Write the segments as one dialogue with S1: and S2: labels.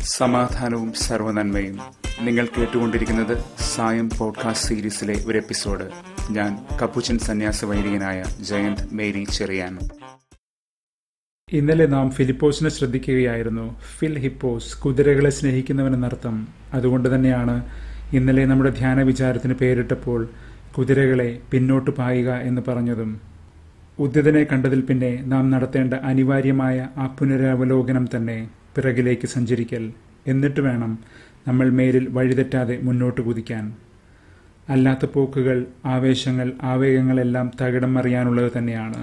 S1: സമാധാനവും സർവനന്മയും നിങ്ങൾ കേട്ടുകൊണ്ടിരിക്കുന്നത് സായം പോഡ്കാസ്റ്റ് സീരീസിലെ ഒരു എപ്പിസോഡ് ഞാൻ കപ്പുച്ചൻ സന്യാസ വൈദികനായ ജയന്ത് മേരി ചെറിയാൻ
S2: ഇന്നലെ നാം ഫിലിപ്പോസിനെ ശ്രദ്ധിക്കുകയായിരുന്നു ഫിൽ ഹിപ്പോസ് കുതിരകളെ സ്നേഹിക്കുന്നവനെന്നർത്ഥം അതുകൊണ്ട് തന്നെയാണ് ഇന്നലെ നമ്മുടെ ധ്യാന വിചാരത്തിന് പേരിട്ടപ്പോൾ കുതിരകളെ പിന്നോട്ട് പായുക എന്ന് പറഞ്ഞതും ഉദ്യതനെ കണ്ടതിൽ പിന്നെ നാം നടത്തേണ്ട അനിവാര്യമായ ആ പുനരവലോകനം തന്നെ പിറകിലേക്ക് സഞ്ചരിക്കൽ എന്നിട്ട് വേണം നമ്മൾ മേലിൽ വഴിതെറ്റാതെ മുന്നോട്ട് കുതിക്കാൻ അല്ലാത്ത പോക്കുകൾ ആവേശങ്ങൾ ആവേഗങ്ങളെല്ലാം തകിടം മറിയാനുള്ളത് തന്നെയാണ്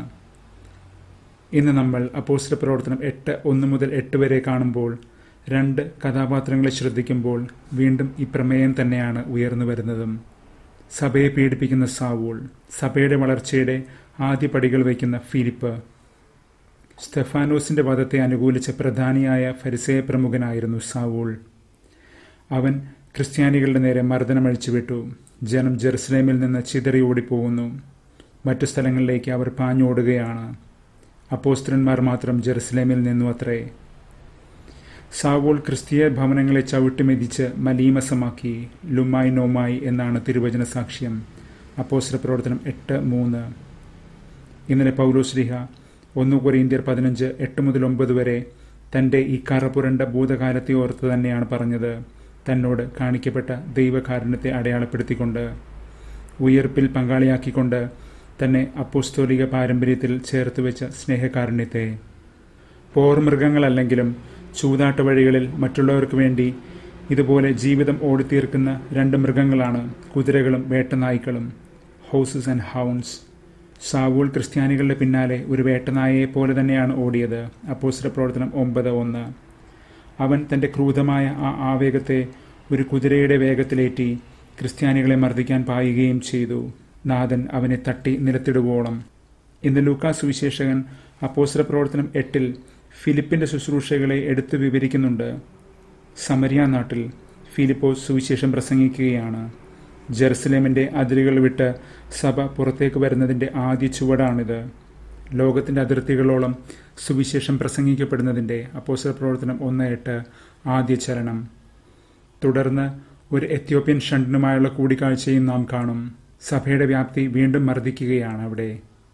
S2: ഇന്ന് നമ്മൾ അപ്പോസ്റ്റർ പ്രവർത്തനം എട്ട് ഒന്ന് മുതൽ എട്ട് വരെ കാണുമ്പോൾ രണ്ട് കഥാപാത്രങ്ങളെ ശ്രദ്ധിക്കുമ്പോൾ വീണ്ടും ഈ പ്രമേയം തന്നെയാണ് ഉയർന്നു വരുന്നതും സഭയെ പീഡിപ്പിക്കുന്ന സാവൂൾ സഭയുടെ വളർച്ചയുടെ ആദ്യ പടികൾ വയ്ക്കുന്ന ഫിലിപ്പ് സ്റ്റെഫാനോസിന്റെ വധത്തെ അനുകൂലിച്ച പ്രധാനിയായ ഫരിസേയ പ്രമുഖനായിരുന്നു സാവൂൾ അവൻ ക്രിസ്ത്യാനികളുടെ നേരെ മർദ്ദനമഴിച്ചു വിട്ടു ജനം ജെറുസലേമിൽ നിന്ന് ചിതറി ഓടിപ്പോകുന്നു മറ്റു സ്ഥലങ്ങളിലേക്ക് അവർ പാഞ്ഞോടുകയാണ് അപ്പോസ്ത്രന്മാർ മാത്രം ജെറുസലേമിൽ നിന്നു അത്രേ സാവോൾ ക്രിസ്തീയ ഭവനങ്ങളെ ചവിട്ടിമെതിച്ച് മലീമസമാക്കി ലുമായി നോമായി എന്നാണ് തിരുവചന സാക്ഷ്യം അപ്പോസ്ത്ര പ്രവർത്തനം എട്ട് മൂന്ന് ഇന്നലെ പൗലോശ്രീഹ ഒന്ന് കൊറിയന്ത്യർ പതിനഞ്ച് എട്ട് മുതൽ ഒമ്പത് വരെ തൻ്റെ ഈ കറപുരണ്ട ഭൂതകാലത്തെ ഓർത്ത് തന്നെയാണ് പറഞ്ഞത് തന്നോട് കാണിക്കപ്പെട്ട ദൈവകാരുണ്യത്തെ അടയാളപ്പെടുത്തിക്കൊണ്ട് ഉയർപ്പിൽ പങ്കാളിയാക്കിക്കൊണ്ട് തന്നെ അപ്പോസ്തോലിക പാരമ്പര്യത്തിൽ ചേർത്ത് വെച്ച സ്നേഹകാരുണ്യത്തെ പോർമൃഗങ്ങളല്ലെങ്കിലും ചൂതാട്ട വഴികളിൽ മറ്റുള്ളവർക്ക് വേണ്ടി ഇതുപോലെ ജീവിതം ഓടിത്തീർക്കുന്ന രണ്ട് മൃഗങ്ങളാണ് കുതിരകളും വേട്ടനായ്ക്കളും ഹൗസസ് ആൻഡ് ഹൗൺസ് സാവൂൾ ക്രിസ്ത്യാനികളുടെ പിന്നാലെ ഒരു വേട്ടനായയെ പോലെ തന്നെയാണ് ഓടിയത് അപ്പോസ്റ്റർ പ്രവർത്തനം ഒമ്പത് ഒന്ന് അവൻ തൻ്റെ ക്രൂതമായ ആ ആവേഗത്തെ ഒരു കുതിരയുടെ വേഗത്തിലേറ്റി ക്രിസ്ത്യാനികളെ മർദ്ദിക്കാൻ പായുകയും ചെയ്തു നാഥൻ അവനെ തട്ടി നിലത്തിടുവോളം ഇന്ന് ലൂക്കാ സുവിശേഷകൻ അപ്പോസ്റ്റർ പ്രവർത്തനം എട്ടിൽ ഫിലിപ്പിന്റെ ശുശ്രൂഷകളെ എടുത്തു വിവരിക്കുന്നുണ്ട് സമരിയ നാട്ടിൽ ഫിലിപ്പോസ് സുവിശേഷം പ്രസംഗിക്കുകയാണ് ജെറുസലേമിന്റെ അതിരുകൾ വിട്ട് സഭ പുറത്തേക്ക് വരുന്നതിന്റെ ആദ്യ ചുവടാണിത് ലോകത്തിന്റെ അതിർത്തികളോളം സുവിശേഷം പ്രസംഗിക്കപ്പെടുന്നതിന്റെ അപ്പോസ്റ്റർ പ്രവർത്തനം ഒന്ന് എട്ട് ആദ്യ ചരണം തുടർന്ന് ഒരു എത്യോപ്യൻ ഷണ്ടിനുമായുള്ള കൂടിക്കാഴ്ചയും നാം കാണും സഭയുടെ വ്യാപ്തി വീണ്ടും മർദ്ദിക്കുകയാണ് അവിടെ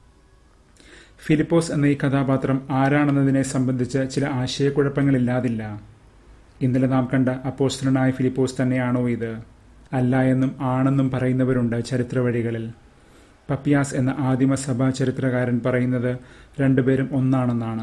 S2: ഫിലിപ്പോസ് എന്ന ഈ കഥാപാത്രം ആരാണെന്നതിനെ സംബന്ധിച്ച് ചില ആശയക്കുഴപ്പങ്ങളില്ലാതില്ല ഇന്നലെ നാം കണ്ട അപ്പോസ്റ്റലനായ ഫിലിപ്പോസ് തന്നെയാണോ ഇത് അല്ല എന്നും ആണെന്നും പറയുന്നവരുണ്ട് ചരിത്ര വഴികളിൽ പപ്പിയാസ് എന്ന ആദിമ സഭാ ചരിത്രകാരൻ പറയുന്നത് രണ്ടുപേരും ഒന്നാണെന്നാണ്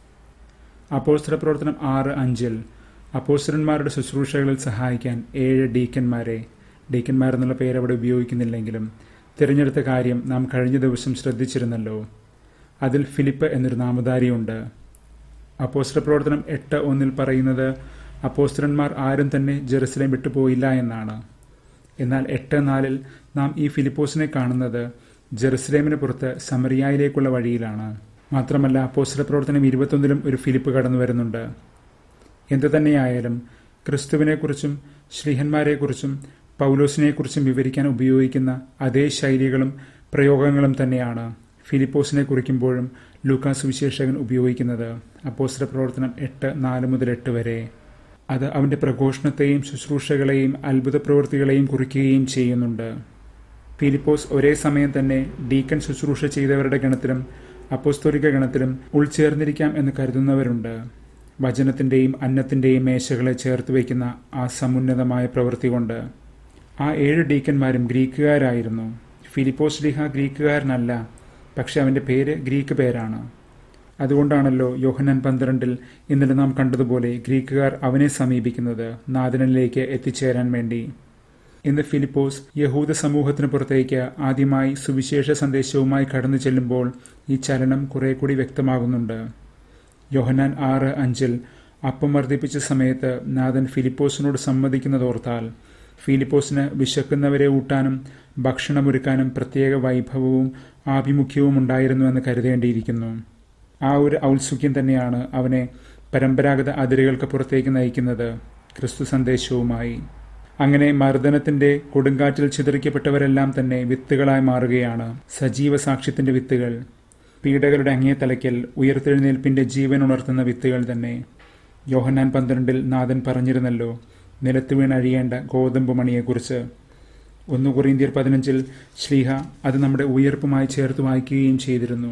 S2: അപ്പോസ്തല പ്രവർത്തനം ആറ് അഞ്ചിൽ അപ്പോസ്റ്റലന്മാരുടെ ശുശ്രൂഷകളിൽ സഹായിക്കാൻ ഏഴ് ഡീക്കന്മാരെ ഡീക്കന്മാരെന്നുള്ള പേര് അവിടെ ഉപയോഗിക്കുന്നില്ലെങ്കിലും തിരഞ്ഞെടുത്ത കാര്യം നാം കഴിഞ്ഞ ദിവസം ശ്രദ്ധിച്ചിരുന്നല്ലോ അതിൽ ഫിലിപ്പ് എന്നൊരു നാമധാരിയുണ്ട് അപ്പോസ്റ്റർ പ്രവർത്തനം എട്ട് ഒന്നിൽ പറയുന്നത് അപ്പോസ്റ്ററന്മാർ ആരും തന്നെ ജെറുസലേം വിട്ടുപോയില്ല എന്നാണ് എന്നാൽ എട്ട് നാലിൽ നാം ഈ ഫിലിപ്പോസിനെ കാണുന്നത് ജെറുസലേമിന് പുറത്ത് സമറിയായിലേക്കുള്ള വഴിയിലാണ് മാത്രമല്ല അപ്പോസ്റ്റർ പ്രവർത്തനം ഇരുപത്തൊന്നിലും ഒരു ഫിലിപ്പ് കടന്നു വരുന്നുണ്ട് എന്തു തന്നെയായാലും ക്രിസ്തുവിനെക്കുറിച്ചും ശ്രീഹന്മാരെക്കുറിച്ചും പൗലോസിനെക്കുറിച്ചും വിവരിക്കാൻ ഉപയോഗിക്കുന്ന അതേ ശൈലികളും പ്രയോഗങ്ങളും തന്നെയാണ് ഫിലിപ്പോസിനെ കുറിക്കുമ്പോഴും ലൂക്കാസ് വിശേഷകൻ ഉപയോഗിക്കുന്നത് അപ്പോസ്റ്റർ പ്രവർത്തനം എട്ട് നാല് മുതൽ എട്ട് വരെ അത് അവന്റെ പ്രഘോഷണത്തെയും ശുശ്രൂഷകളെയും അത്ഭുത പ്രവൃത്തികളെയും കുറിക്കുകയും ചെയ്യുന്നുണ്ട് ഫിലിപ്പോസ് ഒരേ സമയം തന്നെ ഡീക്കൻ ശുശ്രൂഷ ചെയ്തവരുടെ ഗണത്തിലും അപ്പോസ്തോലിക ഗണത്തിലും ഉൾച്ചേർന്നിരിക്കാം എന്ന് കരുതുന്നവരുണ്ട് വചനത്തിന്റെയും അന്നത്തിന്റെയും മേശകളെ ചേർത്ത് വയ്ക്കുന്ന ആ സമുന്നതമായ പ്രവൃത്തി കൊണ്ട് ആ ഏഴ് ഡീക്കന്മാരും ഗ്രീക്കുകാരായിരുന്നു ഫിലിപ്പോസ് ലിഹ ഗ്രീക്കുകാരനല്ല പക്ഷെ അവന്റെ പേര് ഗ്രീക്ക് പേരാണ് അതുകൊണ്ടാണല്ലോ യോഹനൻ പന്ത്രണ്ടിൽ ഇന്നലെ നാം കണ്ടതുപോലെ ഗ്രീക്കുകാർ അവനെ സമീപിക്കുന്നത് നാദനിലേക്ക് എത്തിച്ചേരാൻ വേണ്ടി ഇന്ന് ഫിലിപ്പോസ് യഹൂദ സമൂഹത്തിന് പുറത്തേക്ക് ആദ്യമായി സുവിശേഷ സന്ദേശവുമായി കടന്നു ചെല്ലുമ്പോൾ ഈ ചലനം കുറെ കൂടി വ്യക്തമാകുന്നുണ്ട് യോഹനാൻ ആറ് അഞ്ചിൽ അപ്പം വർദ്ധിപ്പിച്ച സമയത്ത് നാഥൻ ഫിലിപ്പോസിനോട് സമ്മതിക്കുന്നതോർത്താൽ ഫിലിപ്പോസിന് വിശക്കുന്നവരെ ഊട്ടാനും ഭക്ഷണമൊരുക്കാനും പ്രത്യേക വൈഭവവും ആഭിമുഖ്യവും ഉണ്ടായിരുന്നുവെന്ന് കരുതേണ്ടിയിരിക്കുന്നു ആ ഒരു ഔത്സുക്യം തന്നെയാണ് അവനെ പരമ്പരാഗത അതിരുകൾക്ക് പുറത്തേക്ക് നയിക്കുന്നത് ക്രിസ്തു സന്ദേശവുമായി അങ്ങനെ മർദ്ദനത്തിന്റെ കൊടുങ്കാറ്റിൽ ചിതറിക്കപ്പെട്ടവരെല്ലാം തന്നെ വിത്തുകളായി മാറുകയാണ് സജീവ സാക്ഷ്യത്തിന്റെ വിത്തുകൾ പീഡകളുടെ അങ്ങേ തലയ്ക്കൽ ഉയർത്തെഴുന്നേൽപ്പിന്റെ ജീവൻ ഉണർത്തുന്ന വിത്തുകൾ തന്നെ യോഹന്നാൻ പന്ത്രണ്ടിൽ നാഥൻ പറഞ്ഞിരുന്നല്ലോ നിലത്ത് വീണഴിയേണ്ട ഗോതമ്പ് മണിയെക്കുറിച്ച് ഒന്ന് കൊറിന്തിയർ പതിനഞ്ചിൽ ശ്ലീഹ അത് നമ്മുടെ ഉയർപ്പുമായി ചേർത്ത് വായിക്കുകയും ചെയ്തിരുന്നു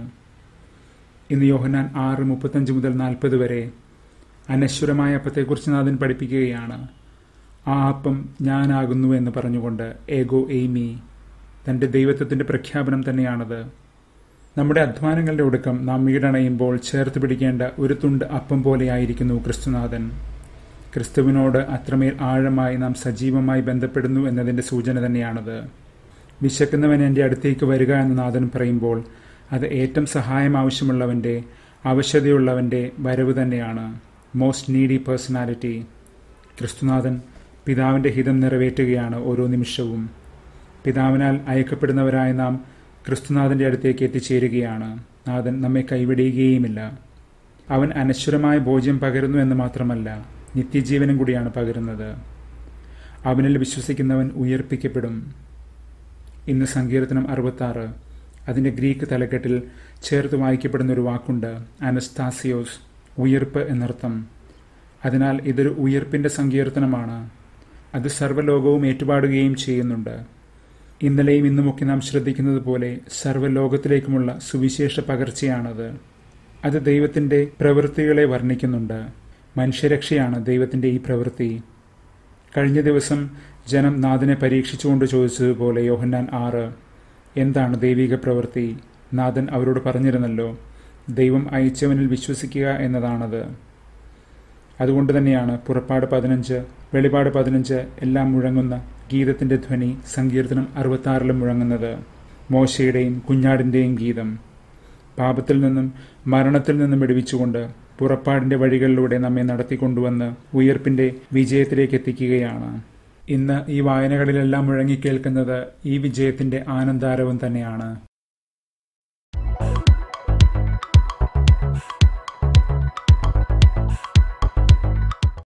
S2: ഇന്ന് യോഹന്നാൻ ആറ് മുപ്പത്തഞ്ച് മുതൽ നാൽപ്പത് വരെ അനശ്വരമായ അപ്പത്തെക്കുറിച്ച് നാഥൻ പഠിപ്പിക്കുകയാണ് ആ അപ്പം ഞാനാകുന്നു എന്ന് പറഞ്ഞുകൊണ്ട് ഏഗോ എയ്മി തന്റെ ദൈവത്വത്തിന്റെ പ്രഖ്യാപനം തന്നെയാണത് നമ്മുടെ അധ്വാനങ്ങളുടെ ഒടുക്കം നാം വീടണയുമ്പോൾ ചേർത്ത് പിടിക്കേണ്ട ഒരു തുണ്ട് അപ്പം പോലെയായിരിക്കുന്നു ക്രിസ്തുനാഥൻ ക്രിസ്തുവിനോട് അത്രമേൽ ആഴമായി നാം സജീവമായി ബന്ധപ്പെടുന്നു എന്നതിന്റെ സൂചന തന്നെയാണത് വിശക്കുന്നവൻ എൻ്റെ അടുത്തേക്ക് വരിക എന്ന് നാഥൻ പറയുമ്പോൾ അത് ഏറ്റവും സഹായം ആവശ്യമുള്ളവൻ്റെ ആവശ്യതയുള്ളവൻ്റെ വരവ് തന്നെയാണ് മോസ്റ്റ് നീഡി പേഴ്സണാലിറ്റി ക്രിസ്തുനാഥൻ പിതാവിൻ്റെ ഹിതം നിറവേറ്റുകയാണ് ഓരോ നിമിഷവും പിതാവിനാൽ അയക്കപ്പെടുന്നവരായ നാം ക്രിസ്തുനാഥന്റെ അടുത്തേക്ക് എത്തിച്ചേരുകയാണ് നാഥൻ നമ്മെ കൈവിടുകയുമില്ല അവൻ അനശ്വരമായ ഭോജ്യം പകരുന്നു എന്ന് മാത്രമല്ല നിത്യജീവനും കൂടിയാണ് പകരുന്നത് അവനിൽ വിശ്വസിക്കുന്നവൻ ഉയർപ്പിക്കപ്പെടും ഇന്ന് സങ്കീർത്തനം അറുപത്താറ് അതിൻ്റെ ഗ്രീക്ക് തലക്കെട്ടിൽ ചേർത്ത് വായിക്കപ്പെടുന്ന ഒരു വാക്കുണ്ട് അനസ്താസിയോസ് ഉയർപ്പ് എന്നർത്ഥം അതിനാൽ ഇതൊരു ഉയർപ്പിൻ്റെ സങ്കീർത്തനമാണ് അത് സർവ്വലോകവും ഏറ്റുപാടുകയും ചെയ്യുന്നുണ്ട് ഇന്നലെയും ഇന്നുമൊക്കെ നാം ശ്രദ്ധിക്കുന്നത് പോലെ സർവ്വലോകത്തിലേക്കുമുള്ള സുവിശേഷ പകർച്ചയാണത് അത് ദൈവത്തിൻ്റെ പ്രവൃത്തികളെ വർണ്ണിക്കുന്നുണ്ട് മനുഷ്യരക്ഷയാണ് ദൈവത്തിൻ്റെ ഈ പ്രവൃത്തി കഴിഞ്ഞ ദിവസം ജനം നാഥനെ പരീക്ഷിച്ചുകൊണ്ട് ചോദിച്ചതുപോലെ യോഹന്നാൻ ആറ് എന്താണ് ദൈവിക പ്രവൃത്തി നാഥൻ അവരോട് പറഞ്ഞിരുന്നല്ലോ ദൈവം അയച്ചവനിൽ വിശ്വസിക്കുക എന്നതാണത് അതുകൊണ്ട് തന്നെയാണ് പുറപ്പാട് പതിനഞ്ച് വെളിപാട് പതിനഞ്ച് എല്ലാം മുഴങ്ങുന്ന ഗീതത്തിന്റെ ധ്വനി സങ്കീർത്തനം അറുപത്താറിലും മുഴങ്ങുന്നത് മോശയുടെയും കുഞ്ഞാടിന്റെയും ഗീതം പാപത്തിൽ നിന്നും മരണത്തിൽ നിന്നും വിടുവിച്ചുകൊണ്ട് പുറപ്പാടിന്റെ വഴികളിലൂടെ നമ്മെ നടത്തിക്കൊണ്ടുവന്ന് ഉയർപ്പിന്റെ വിജയത്തിലേക്ക് എത്തിക്കുകയാണ് ഇന്ന് ഈ വായനകളിലെല്ലാം മുഴങ്ങിക്കേൾക്കുന്നത് ഈ വിജയത്തിന്റെ ആനന്ദാരവും തന്നെയാണ്